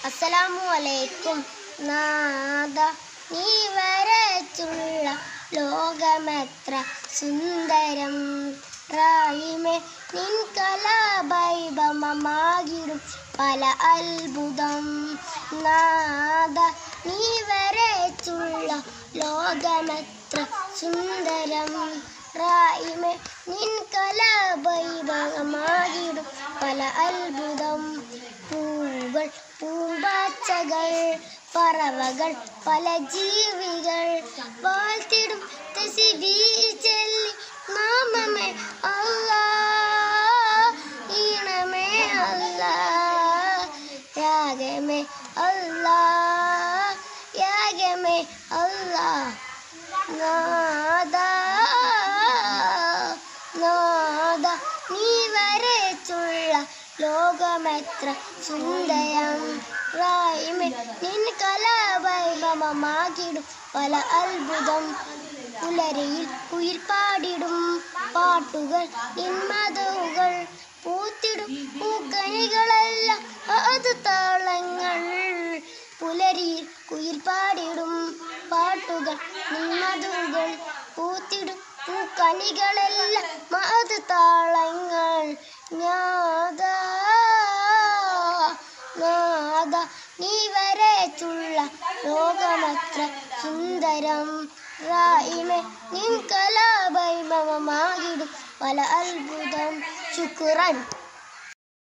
അസ്സലാമു അലൈക്കും നാദ നീ വരച്ചുള്ള ലോകമെത്ര സുന്ദരം റായിമെ നിൻ കലാഭൈഭമമാകിടും പല അത്ഭുതം നാദ നീ വരച്ചുള്ള ലോകമെത്ര സുന്ദരം റായിമെ നിൻ കലാഭൈഭവമാകിടും പല അത്ഭുതം പൂവുകൾ പൂമ്പാച്ചകൾ പറവകൾ പല ജീവികൾ വാഴ്ത്തിടും തസ്ബീ ചൊല്ലി നാമമേ അല്ലാ ഈണമേ അല്ലാ രാഗമേ അല്ലാ യാഗമേ അല്ലാ നാദ നാദ നീ വരച്ചുള്ള ലോകമെത്ര സുന്ദരം റായിമെ നിൻ കലാവൈഭവമാകിടും പല അത്ഭുതം പുലരിയിൽ കുയിൽ പാടിടും പാട്ടുകൾ നിന്മതവുകൾ പൂത്തിടും പൂക്കണികളെല്ലാം അത് താളങ്ങൾ പുലരിയിൽ കുയിൽ പാടിടും പാട്ടുകൾ നിന്മതവുകൾ പൂത്തിടും പൂക്കണികളെല്ലാം മത് താളങ്ങൾ ഞാദ നാദ നീ വരച്ചുള്ള ലോകമത്ര സുന്ദരം റായിമെ നിൻ കലാഭൈഭവമാകിടും പല അത്ഭുതം ശുക്രൻ